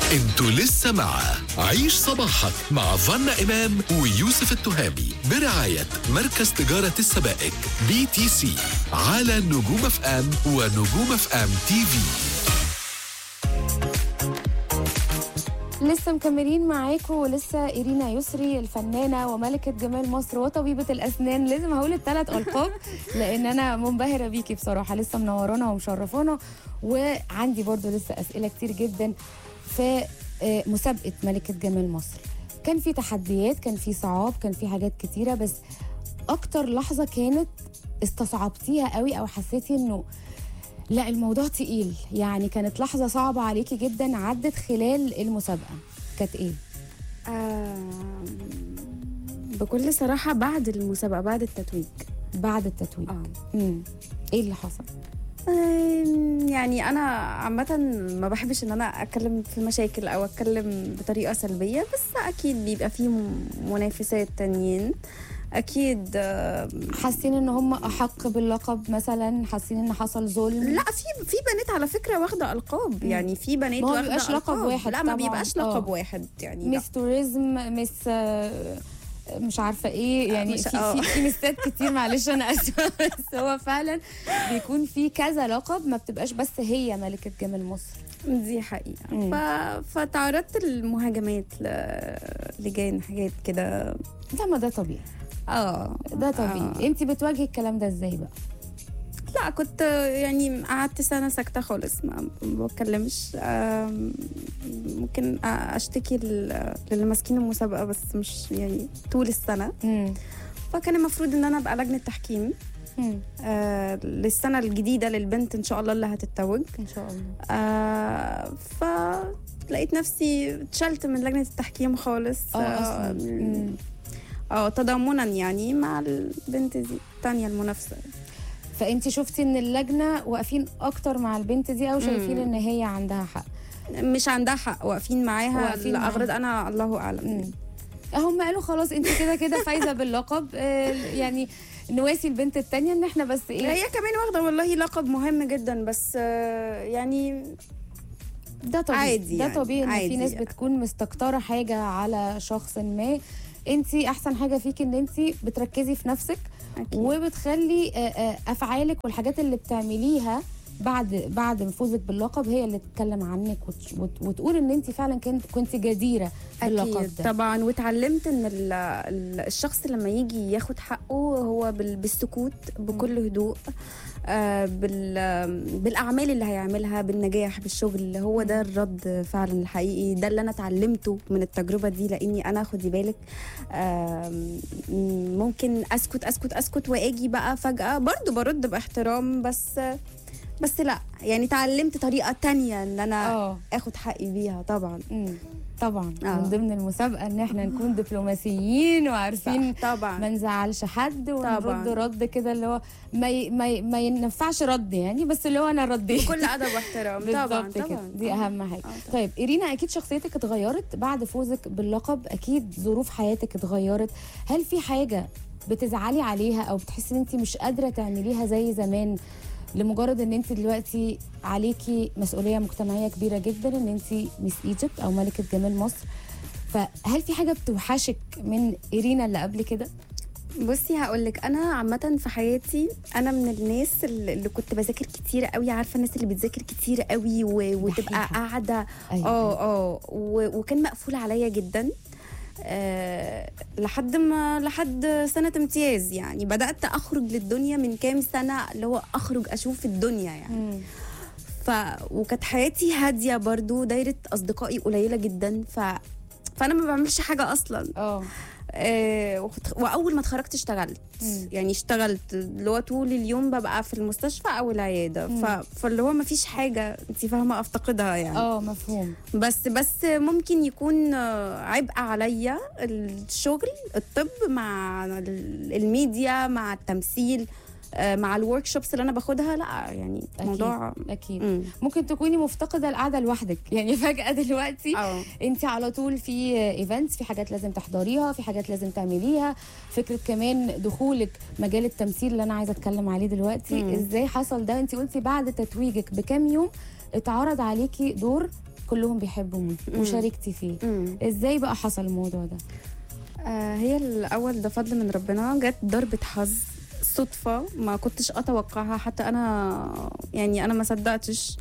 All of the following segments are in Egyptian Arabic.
انتوا لسه مع عيش صباحك مع فنا إمام ويوسف التهامي برعاية مركز تجارة السبائك بي تي سي على نجوم اف ام ونجوم اف ام تي في لسه مكملين معاكم ولسه إيرينا يسري الفنانة وملكة جمال مصر وطبيبة الأسنان لازم هقول الثلاث ألقاب لأن أنا منبهرة بيكي بصراحة لسه منورانا ومشرفانا وعندي برضو لسه أسئلة كتير جدا في آه، مسابقة ملكة جمال مصر كان في تحديات كان في صعاب كان في حاجات كتيرة بس أكتر لحظة كانت استصعبتيها قوي أو حسيتي إنه لا الموضوع تقيل يعني كانت لحظة صعبة عليكي جدا عدت خلال المسابقة كانت ايه؟ آم، بكل صراحة بعد المسابقة بعد التتويج بعد التتويج اه امم ايه اللي حصل؟ آم، يعني أنا عامة ما بحبش إن أنا أتكلم في مشاكل أو أتكلم بطريقة سلبية بس أكيد بيبقى فيه م- منافسات تانيين أكيد آم، حاسين ان هم احق باللقب مثلا حاسين ان حصل ظلم لا في في بنات على فكرة واخدة ألقاب يعني في بنات ما هو واخدة بيبقاش لقب ألقاب. واحد لا ما طبعاً. بيبقاش لقب آه. واحد يعني لا. ميس توريزم ميس آه، مش عارفه ايه يعني مش- في آه. في في ميسات كتير معلش انا اسفه بس هو فعلا بيكون في كذا لقب ما بتبقاش بس هي ملكه جمال مصر دي حقيقة مم. ف... فتعرضت للمهاجمات ل... لجان حاجات كده ده ما ده طبيعي اه ده طبيعي آه. انت بتواجهي الكلام ده ازاي بقى لا كنت يعني قعدت سنة ساكتة خالص ما ما بتكلمش آم، ممكن اشتكي لل- للي ماسكين المسابقة بس مش يعني طول السنة امم فكان المفروض ان انا ابقى لجنة تحكيم امم آه للسنة الجديدة للبنت ان شاء الله اللي هتتوج ان شاء الله آه فلقيت نفسي اتشلت من لجنة التحكيم خالص اه اصلا مم. اه تضامنا يعني مع البنت دي الثانية المنافسة فانت شفتي ان اللجنه واقفين اكتر مع البنت دي او شايفين مم. ان هي عندها حق مش عندها حق واقفين معاها واقفين معاها. لأغراض أنا الله أعلم مم. هم قالوا خلاص انت كده كده فايزه باللقب آه، يعني نواسي البنت التانية ان احنا بس ايه هي كمان واخدة والله لقب مهم جدا بس آه، يعني ده طبيعي عادي ده يعني، طبيعي ان في عادي ناس يعني. بتكون مستكتره حاجه على شخص ما انت احسن حاجه فيك ان انت بتركزي في نفسك أكيد. وبتخلي آه، آه، افعالك والحاجات اللي بتعمليها بعد بعد فوزك باللقب هي اللي تتكلم عنك وت- وت- وتقول ان انت فعلا كنت كنت جديره باللقب أكيد ده طبعا واتعلمت ان ال- ال- الشخص لما يجي ياخد حقه هو بال- بالسكوت بكل هدوء آه، بال- بالاعمال اللي هيعملها بالنجاح بالشغل هو ده الرد فعلا الحقيقي ده اللي انا اتعلمته من التجربه دي لاني انا خدي بالك آم، ممكن اسكت اسكت اسكت واجي بقى فجاه برضو برد باحترام بس بس لا يعني اتعلمت طريقه تانية ان انا اه اخد حقي بيها طبعا مم. طبعا آه. من ضمن المسابقه ان احنا نكون دبلوماسيين وعارفين طبعا ما نزعلش حد ونرد طبعاً. رد كده اللي هو ما ي... ما, ي... ما ينفعش رد يعني بس اللي هو انا رديت بكل ادب واحترام طبعا بالظبط كده طبعا دي اهم حاجه آه، طبعاً. طيب ايرينا اكيد شخصيتك اتغيرت بعد فوزك باللقب اكيد ظروف حياتك اتغيرت هل في حاجه بتزعلي عليها او بتحسي ان انت مش قادره تعمليها زي زمان لمجرد ان انت دلوقتي عليكي مسؤوليه مجتمعيه كبيره جدا ان انت ميس ايجيبت او ملكه جمال مصر فهل في حاجه بتوحشك من ايرينا اللي قبل كده بصي هقول لك انا عامه في حياتي انا من الناس اللي اللي كنت بذاكر كتير قوي عارفه الناس اللي بتذاكر كتير قوي و... وتبقى دحيحة. قاعده أيوة. اه اه و... وكان مقفول عليا جدا أه لحد ما لحد سنة امتياز يعني بدأت أخرج للدنيا من كام سنة اللي هو أخرج أشوف الدنيا يعني ف وكانت حياتي هاديه برضو دايره اصدقائي قليله جدا ف فانا ما بعملش حاجه اصلا اه آه وخت- واول ما اتخرجت اشتغلت مم. يعني اشتغلت اللي هو طول اليوم ببقى في المستشفى او العياده ف... فاللي هو ما فيش حاجه انت فاهمه افتقدها يعني اه مفهوم بس بس ممكن يكون آه، عبء عليا الشغل الطب مع ال- الميديا مع التمثيل آه، مع الورك شوبس اللي انا باخدها لا يعني أكيد. موضوع اكيد مم. ممكن تكوني مفتقده القعده لوحدك يعني فجاه دلوقتي اه انت على طول في ايفنتس في حاجات لازم تحضريها في حاجات لازم تعمليها فكره كمان دخولك مجال التمثيل اللي انا عايزه اتكلم عليه دلوقتي مم. ازاي حصل ده انت قلتي بعد تتويجك بكام يوم اتعرض عليكي دور كلهم بيحبوا مين مم. وشاركتي فيه مم. ازاي بقى حصل الموضوع ده آه هي الاول ده فضل من ربنا جت ضربه حظ صدفه ما كنتش اتوقعها حتى انا يعني انا ما صدقتش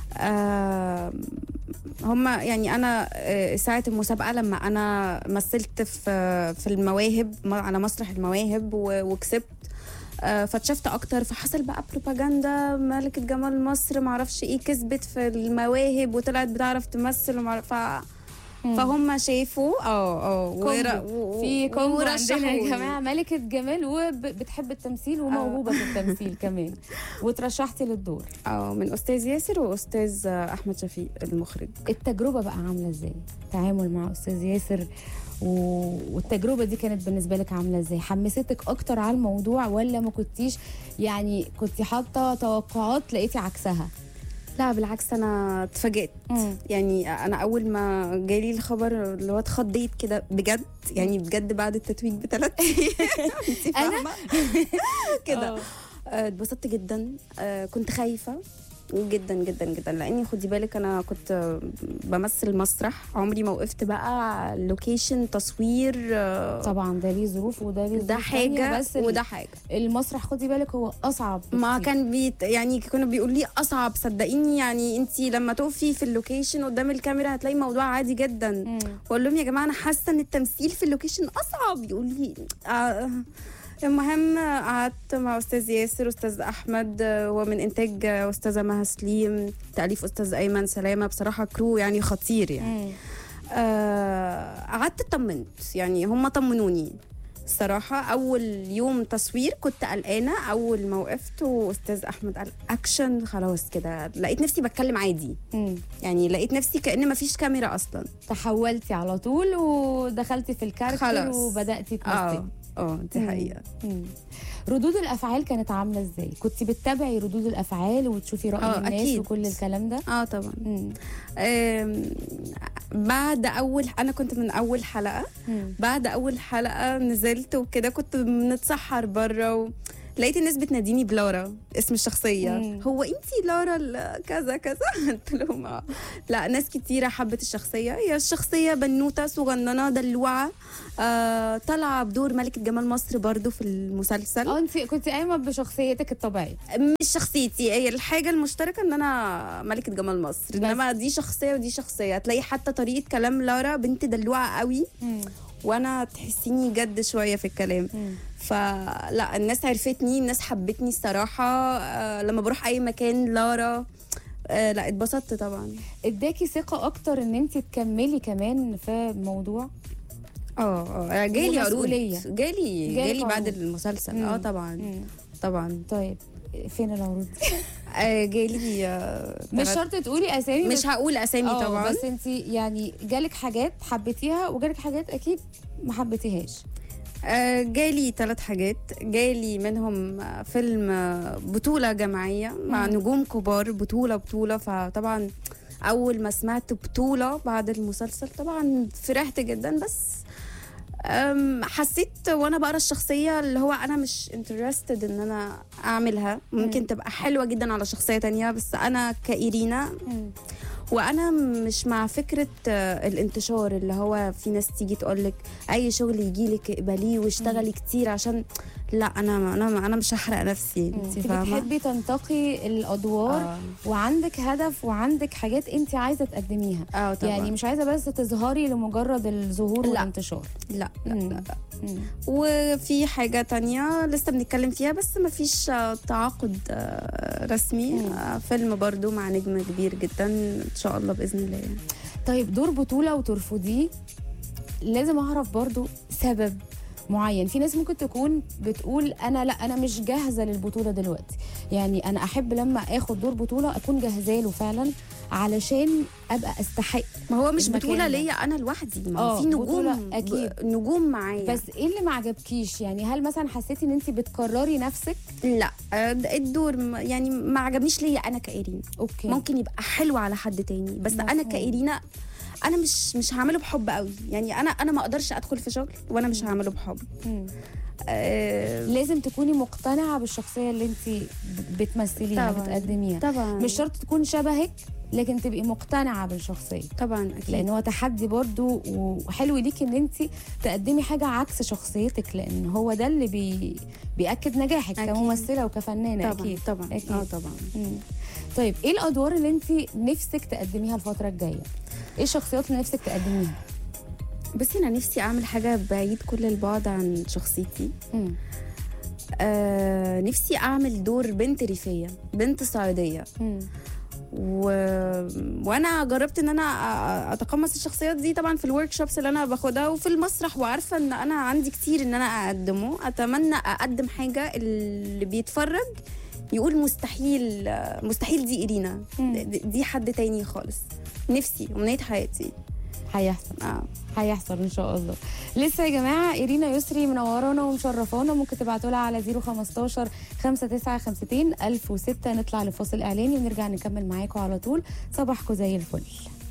آه هما يعني انا آه، ساعه المسابقه لما انا مثلت في في المواهب م- على مسرح المواهب و- وكسبت آه، فاتشفت اكتر فحصل بقى بروباجندا ملكه جمال مصر معرفش ايه كسبت في المواهب وطلعت بتعرف تمثل ومعرف ف... مم. فهم شافوا اه اه ور- كومبو. و- في كومبو عندنا ورشحوني. يا جماعه ملكه جمال وبتحب التمثيل وموهوبه في التمثيل كمان وترشحتي للدور اه من استاذ ياسر واستاذ احمد شفيق المخرج التجربه بقى عامله ازاي تعامل مع استاذ ياسر و... والتجربه دي كانت بالنسبه لك عامله ازاي حمستك اكتر على الموضوع ولا ما كنتيش يعني كنت حاطه توقعات لقيتي عكسها لا بالعكس انا اتفاجئت يعني انا اول ما جالي الخبر اللي هو اتخضيت كده بجد يعني بجد بعد التتويج بثلاث ايام أنا؟ كده آه. آه، اتبسطت جدا آه، كنت خايفه جدا جدا جدا لاني خدي بالك انا كنت بمثل مسرح عمري ما وقفت بقى لوكيشن تصوير آه، طبعا ده ليه ظروف وده ليه ده ظروف تانية، حاجه بس وده حاجه المسرح خدي بالك هو اصعب ما بكتير. كان بيت يعني كانوا بيقولوا لي اصعب صدقيني يعني انت لما تقفي في اللوكيشن قدام الكاميرا هتلاقي الموضوع عادي جدا مم. واقول لهم يا جماعه انا حاسه ان التمثيل في اللوكيشن اصعب يقول لي آه المهم قعدت مع استاذ ياسر استاذ احمد آه، هو من انتاج آه، استاذه مها سليم تاليف استاذ ايمن سلامه بصراحه كرو يعني خطير يعني مم. آه، قعدت اطمنت يعني هم طمنوني الصراحة أول يوم تصوير كنت قلقانة أول ما وقفت وأستاذ أحمد قال أكشن خلاص كده لقيت نفسي بتكلم عادي مم. يعني لقيت نفسي كأن مفيش كاميرا أصلا تحولتي على طول ودخلتي في الكاركتر خلاص. وبداتي اه تمثلي اه دي مم. حقيقة مم. ردود الافعال كانت عامله ازاي كنت بتتابعي ردود الافعال وتشوفي راي آه، الناس أكيد. وكل الكلام ده اه طبعا مم. آم، بعد أول أنا كنت من أول حلقة مم. بعد أول حلقة نزلت وكده كنت بنتسحر بره و... لقيت الناس بتناديني بلارا اسم الشخصية مم. هو انتي لارا ال- كذا كذا قلت لهم اه لا ناس كتيرة حبت الشخصية هي الشخصية بنوتة صغننة دلوعة آه طالعة بدور ملكة جمال مصر برضو في المسلسل اه انت كنت قايمه بشخصيتك الطبيعيه مش شخصيتي هي الحاجة المشتركة ان انا ملكة جمال مصر بس. انما دي شخصية ودي شخصية هتلاقي حتى طريقة كلام لارا بنت دلوعة قوي مم. وانا تحسيني جد شوية في الكلام مم. فلا الناس عرفتني الناس حبتني الصراحة آه لما بروح أي مكان لارا آه لا اتبسطت طبعا اداكي ثقه اكتر ان انت تكملي كمان في موضوع اه اه جالي عروض ومسؤولية. جالي جالك جالي بعد عروض. المسلسل مم. اه طبعا مم. طبعا طيب فين العروض آه جالي آه مش تلات- شرط تقولي اسامي مش بس- هقول اسامي آه، طبعا بس انت يعني جالك حاجات حبيتيها وجالك حاجات اكيد ما حبيتيهاش آه جالي ثلاث حاجات جالي منهم آه، فيلم آه، بطولة جماعية مع مم. نجوم كبار بطولة بطولة فطبعا أول ما سمعت بطولة بعد المسلسل طبعا فرحت جدا بس أم، حسيت وانا بقرا الشخصيه اللي هو انا مش انترستد ان انا اعملها ممكن مم. تبقى حلوه جدا على شخصيه تانية بس انا كايرينا وانا مش مع فكره آه، الانتشار اللي هو في ناس تيجي تقول لك اي شغل يجي لك اقبليه واشتغلي كتير عشان لا انا انا انا مش هحرق نفسي انت انت فاهمه بتحبي تنتقي الادوار آه. وعندك هدف وعندك حاجات انت عايزه تقدميها اه طبعا يعني مش عايزه بس تظهري لمجرد الظهور لا. والانتشار لا لا, مم. لا. مم. وفي حاجة تانية لسه بنتكلم فيها بس ما فيش تعاقد آه، رسمي مم. آه، فيلم برضو مع نجم كبير جدا ان شاء الله باذن الله يعني. طيب دور بطوله وترفضيه لازم اعرف برضو سبب معين في ناس ممكن تكون بتقول انا لا انا مش جاهزه للبطوله دلوقتي يعني انا احب لما اخد دور بطوله اكون جاهزه له فعلا علشان ابقى استحق ما هو مش المكان بطولة ده. ليا انا لوحدي ما آه، هو في بطولة نجوم أكيد. ب- نجوم معايا بس ايه اللي ما عجبكيش يعني هل مثلا حسيتي ان انت بتكرري نفسك لا آه، الدور م- يعني ما عجبنيش ليا انا كايرين اوكي ممكن يبقى حلو على حد تاني بس انا مفهوم. كايرينا انا مش مش هعمله بحب قوي يعني انا انا ما اقدرش ادخل في شغل وانا مش هعمله بحب مم. آه، لازم تكوني مقتنعه بالشخصيه اللي انت بتمثليها طبعاً. بتقدميها طبعا مش شرط تكون شبهك لكن تبقي مقتنعه بالشخصيه طبعا اكيد لان هو تحدي برضو وحلو ليكي ان انت تقدمي حاجه عكس شخصيتك لان هو ده اللي بي بياكد نجاحك أكيد. كممثله وكفنانه طبعا اكيد طبعا أكيد. اه طبعا مم. طيب ايه الادوار اللي انت نفسك تقدميها الفتره الجايه ايه الشخصيات اللي نفسك تقدميها بصي انا نفسي اعمل حاجه بعيد كل البعد عن شخصيتي مم. آه نفسي اعمل دور بنت ريفيه بنت صعيديه مم. و... وانا جربت ان انا أ- اتقمص الشخصيات دي طبعا في الورك شوبس اللي انا باخدها وفي المسرح وعارفه ان انا عندي كتير ان انا اقدمه اتمنى اقدم حاجه اللي بيتفرج يقول مستحيل مستحيل دي ايرينا مم. دي دي حد تاني خالص نفسي امنيه حياتي هيحصل اه هيحصل ان شاء الله لسه يا جماعه ايرينا يسري منورانا ومشرفانا ممكن تبعتوا لها على 015 5952 1006 نطلع لفاصل اعلاني ونرجع نكمل معاكم على طول صباحكم زي الفل